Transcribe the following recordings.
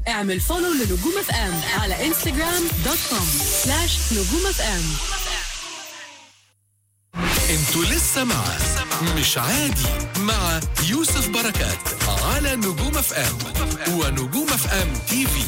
اعمل فولو لنجوم اف ام على انستغرام دوت كوم سلاش نجوم اف ام انتوا لسه مع مش عادي مع يوسف بركات على نجوم اف ام ونجوم اف ام تي في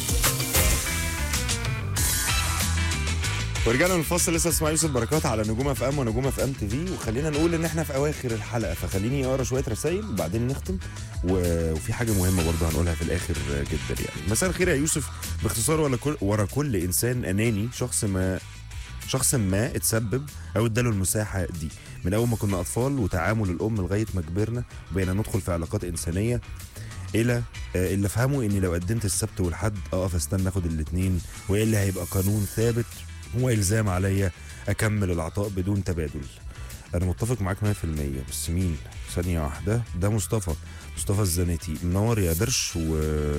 ورجعنا من الفاصل لسه اسمع يوسف بركات على نجوم اف ام ونجوم اف ام تي في وخلينا نقول ان احنا في اواخر الحلقه فخليني اقرا شويه رسائل وبعدين نختم و... وفي حاجه مهمه برضه هنقولها في الاخر جدا يعني مساء الخير يا يوسف باختصار ولا كل ورا كل انسان اناني شخص ما شخص ما اتسبب او اداله المساحه دي من اول ما كنا اطفال وتعامل الام لغايه ما كبرنا وبقينا ندخل في علاقات انسانيه الى آه، اللي افهمه اني لو قدمت السبت والحد اقف استنى اخد الاثنين والا هيبقى قانون ثابت هو الزام عليا اكمل العطاء بدون تبادل انا متفق معاك 100% بس مين ثانيه واحده ده مصطفى مصطفى الزناتي منور يا درش و...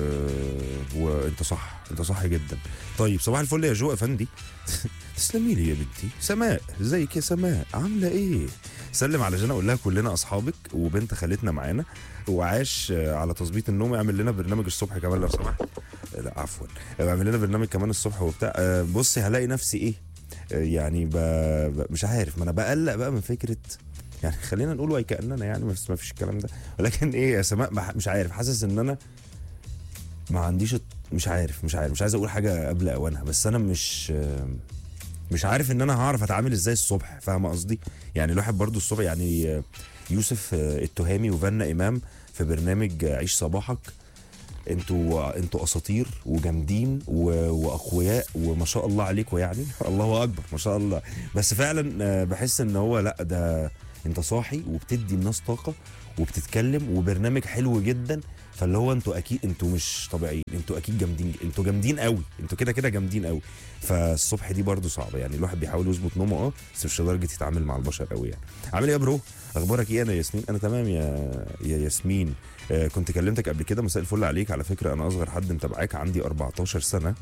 وانت صح انت صح جدا طيب صباح الفل يا جو افندي تسلمي لي يا بنتي سماء ازيك يا سماء عامله ايه سلم على جنى اقول لها كلنا اصحابك وبنت خالتنا معانا وعاش آه، على تظبيط النوم اعمل لنا برنامج الصبح كمان لو سمحت آه، لا عفوا آه، اعمل لنا برنامج كمان الصبح وبتاع آه، بصي هلاقي نفسي ايه آه، يعني ب... ب... مش عارف ما انا بقلق بقى من فكره يعني خلينا نقول وكاننا يعني بس ما فيش الكلام ده ولكن ايه يا سماء ما- مش عارف حاسس ان انا ما عنديش الت- مش عارف مش عارف مش عايز اقول حاجه قبل اوانها بس انا مش آه، مش عارف ان انا هعرف اتعامل ازاي الصبح فاهم قصدي يعني الواحد برضو الصبح يعني آه، يوسف آه، التهامي وفنا امام في برنامج آه، عيش صباحك انتوا انتوا اساطير وجامدين و- واقوياء وما شاء الله عليكم يعني الله اكبر ما شاء الله بس فعلا آه، بحس ان هو لا ده انت صاحي وبتدي الناس طاقه وبتتكلم وبرنامج حلو جدا فاللي هو انتوا اكيد انتوا مش طبيعيين انتوا اكيد جامدين انتوا جامدين قوي انتوا كده كده جامدين قوي فالصبح دي برضو صعبه يعني الواحد بيحاول يظبط نومه اه بس مش لدرجه يتعامل مع البشر قوي يعني عامل ايه يا برو اخبارك ايه انا ياسمين انا تمام يا يا ياسمين آه كنت كلمتك قبل كده مساء الفل عليك على فكره انا اصغر حد متابعاك عندي 14 سنه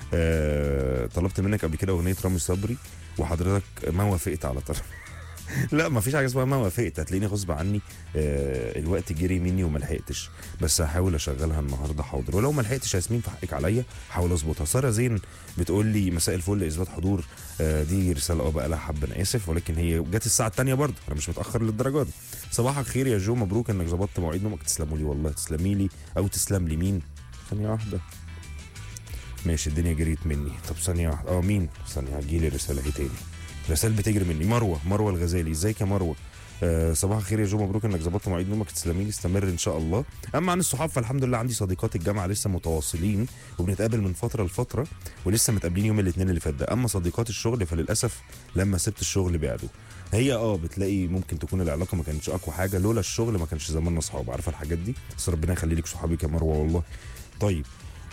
آه طلبت منك قبل كده اغنيه رامي صبري وحضرتك ما وافقت على طرف لا ما فيش حاجه اسمها ما وافقت هتلاقيني غصب عني آه الوقت جري مني وما لحقتش بس هحاول اشغلها النهارده حاضر ولو ما لحقتش ياسمين في حقك عليا هحاول اظبطها ساره زين بتقول لي مساء الفل اثبات حضور آه دي رساله اه بقى لها حبه انا اسف ولكن هي جت الساعه الثانيه برضه انا مش متاخر للدرجه دي صباحك خير يا جو مبروك انك ظبطت مواعيد نومك تسلموا لي والله تسلمي لي او تسلم لي مين ثانيه واحده ماشي الدنيا جريت مني طب ثانيه واحده اه مين ثانيه هتجيلي رساله ايه تاني رسائل بتجري مني مروه مروه الغزالي ازيك يا مروه آه صباح الخير يا جو مبروك انك ظبطت مواعيد نومك تسلمي لي استمر ان شاء الله اما عن الصحاب فالحمد لله عندي صديقات الجامعه لسه متواصلين وبنتقابل من فتره لفتره ولسه متقابلين يوم الاثنين اللي فات ده اما صديقات الشغل فللاسف لما سبت الشغل بعدوا هي اه بتلاقي ممكن تكون العلاقه ما كانتش اقوى حاجه لولا الشغل ما كانش زماننا اصحاب عارفه الحاجات دي بس ربنا يخلي لك صحابك يا مروه والله طيب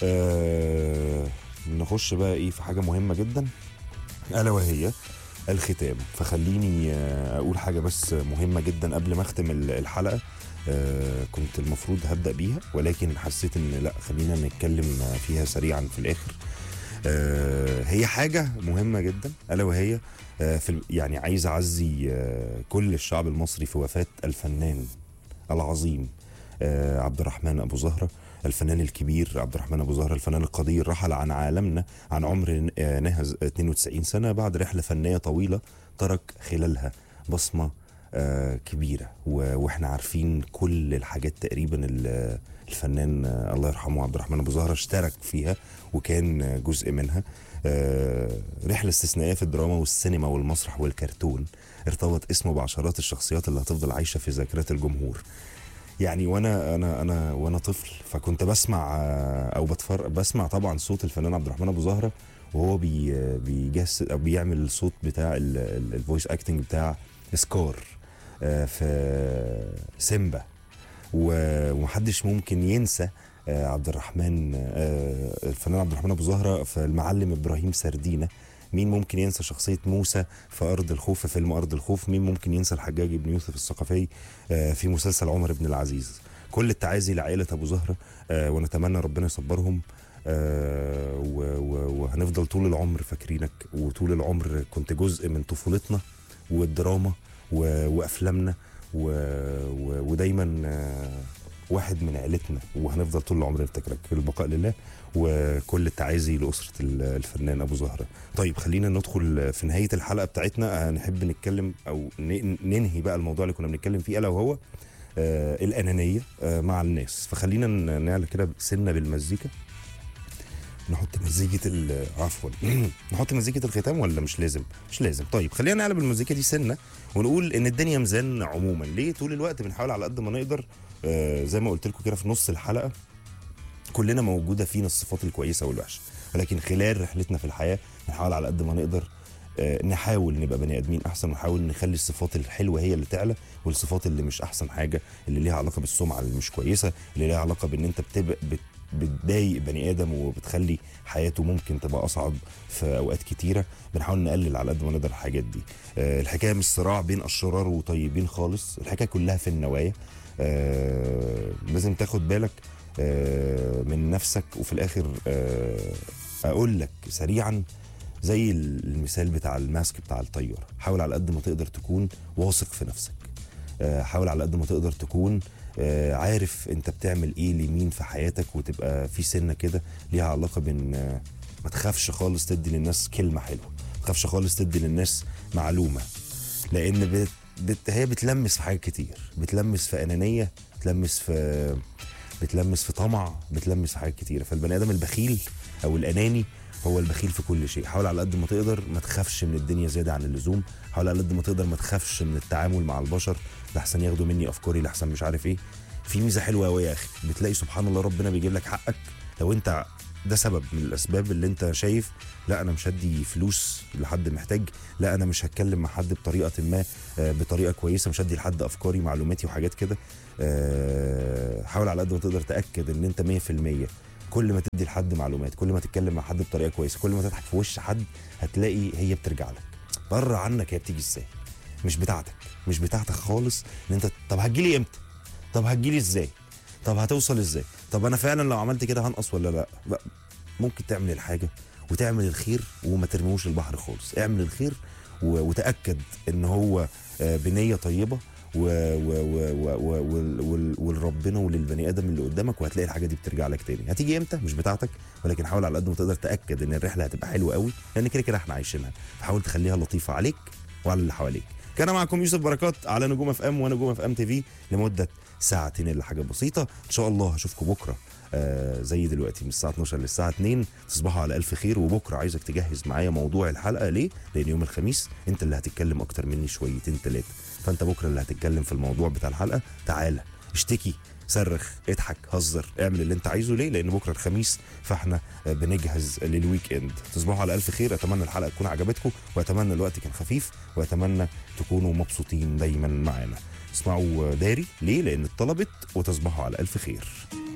آه نخش بقى ايه في حاجه مهمه جدا الا وهي الختام فخليني آه، اقول حاجه بس مهمه جدا قبل ما اختم ال- الحلقه آه، كنت المفروض هبدا بيها ولكن حسيت ان لا خلينا نتكلم فيها سريعا في الاخر آه، هي حاجه مهمه جدا الا وهي آه، في ال- يعني عايز اعزي آه، كل الشعب المصري في وفاه الفنان العظيم آه، عبد الرحمن ابو زهره الفنان الكبير عبد الرحمن ابو زهره الفنان القدير رحل عن عالمنا عن عمر آه، ناهز 92 سنه بعد رحله فنيه طويله ترك خلالها بصمه آه، كبيره و- واحنا عارفين كل الحاجات تقريبا ال- الفنان آه، الله يرحمه عبد الرحمن ابو زهره اشترك فيها وكان آه، جزء منها آه، رحله استثنائيه في الدراما والسينما والمسرح والكرتون ارتبط اسمه بعشرات الشخصيات اللي هتفضل عايشه في ذاكره الجمهور يعني وانا انا انا وانا طفل فكنت بسمع آه، او بتفرج بسمع طبعا صوت الفنان عبد الرحمن ابو زهره وهو بي بيجسد او بيعمل الصوت بتاع الفويس اكتنج بتاع سكار آه، في سيمبا و- ومحدش ممكن ينسى آه، عبد الرحمن آه، الفنان عبد الرحمن ابو زهره في المعلم ابراهيم سردينه مين ممكن ينسى شخصية موسى في أرض الخوف في فيلم أرض الخوف مين ممكن ينسى الحجاج بن يوسف الثقفي آه، في مسلسل عمر بن العزيز كل التعازي لعائلة أبو زهرة آه، ونتمنى ربنا يصبرهم آه، و- و- وهنفضل طول العمر فاكرينك وطول العمر كنت جزء من طفولتنا والدراما و- وأفلامنا و- و- ودايما آه، واحد من عيلتنا وهنفضل طول العمر نفتكرك البقاء لله وكل التعازي لاسره ال- الفنان ابو زهره طيب خلينا ندخل في نهايه الحلقه بتاعتنا هنحب نتكلم او ن- ننهي بقى الموضوع اللي كنا بنتكلم فيه الا وهو آه الانانيه آه مع الناس فخلينا ن- نعلى كده سنه بالمزيكا نحط مزيكة ال- عفوا نحط مزيكة الختام ولا مش لازم؟ مش لازم طيب خلينا نعلى بالمزيكا دي سنة ونقول ان الدنيا ميزان عموما ليه طول الوقت بنحاول على قد ما نقدر آه زي ما قلت لكم كده في نص الحلقة كلنا موجودة فينا الصفات الكويسة والوحشة ولكن خلال رحلتنا في الحياة بنحاول على قد ما نقدر آه، نحاول نبقى بني ادمين احسن ونحاول نخلي الصفات الحلوه هي اللي تعلى والصفات اللي مش احسن حاجه اللي ليها علاقه بالسمعه اللي مش كويسه اللي ليها علاقه بان انت بتبقى بت بتضايق بني ادم وبتخلي حياته ممكن تبقى اصعب في اوقات كتيره بنحاول نقلل على قد ما نقدر الحاجات دي آه، الحكايه مش صراع بين اشرار وطيبين خالص الحكايه كلها في النوايا آه، لازم تاخد بالك آه، من نفسك وفي الاخر آه، اقول لك سريعا زي المثال بتاع الماسك بتاع الطياره حاول على قد ما تقدر تكون واثق في نفسك آه، حاول على قد ما تقدر تكون آه، عارف انت بتعمل ايه لمين في حياتك وتبقى في سنه كده ليها علاقه بان آه، ما تخافش خالص تدي للناس كلمه حلوه ما تخافش خالص تدي للناس معلومه لان بت بت هي بتلمس في حاجات كتير بتلمس في انانيه بتلمس في بتلمس في طمع بتلمس في حاجات كتيره فالبني ادم البخيل او الاناني هو البخيل في كل شيء حاول على قد ما تقدر ما تخافش من الدنيا زياده عن اللزوم حاول على قد ما تقدر ما تخافش من التعامل مع البشر لحسن ياخدوا مني افكاري لحسن مش عارف ايه في ميزه حلوه قوي يا اخي بتلاقي سبحان الله ربنا بيجيب لك حقك لو انت ده سبب من الاسباب اللي انت شايف لا انا مش هدي فلوس لحد محتاج لا انا مش هتكلم مع حد بطريقه ما آه، بطريقه كويسه مش هدي لحد افكاري معلوماتي وحاجات كده آه، حاول على قد ما تقدر تاكد ان انت 100% كل ما تدي لحد معلومات كل ما تتكلم مع حد بطريقه كويسه كل ما تضحك في وش حد هتلاقي هي بترجع لك بره عنك هي بتيجي ازاي مش بتاعتك مش بتاعتك خالص ان انت طب هتجيلي امتى طب هتجيلي ازاي طب هتوصل ازاي طب انا فعلا لو عملت كده هنقص ولا لا لا ممكن تعمل الحاجه وتعمل الخير وما ترميهوش البحر خالص اعمل الخير و- وتاكد ان هو آه، بنيه طيبه و و و و و وال- وال- ولربنا وللبني ادم اللي قدامك وهتلاقي الحاجه دي بترجع لك تاني هتيجي امتى مش بتاعتك ولكن حاول على قد ما تقدر تاكد ان الرحله هتبقى حلوه قوي لان كده كده احنا عايشينها فحاول تخليها لطيفه عليك وعلى اللي حواليك كان معكم يوسف بركات على نجوم اف ام ونجوم اف ام تي في لمده ساعتين الا حاجه بسيطه ان شاء الله هشوفكم بكره آه زي دلوقتي من الساعه 12 للساعه 2 تصبحوا على الف خير وبكره عايزك تجهز معايا موضوع الحلقه ليه لان يوم الخميس انت اللي هتتكلم اكتر مني شويتين ثلاثه فانت بكره اللي هتتكلم في الموضوع بتاع الحلقه تعالى اشتكي صرخ اضحك هزر اعمل اللي انت عايزه ليه لان بكره الخميس فاحنا آه، بنجهز للويك اند تصبحوا على الف خير اتمنى الحلقه تكون عجبتكم واتمنى الوقت كان خفيف واتمنى تكونوا مبسوطين دايما معانا اسمعوا داري ليه لان اتطلبت وتصبحوا على الف خير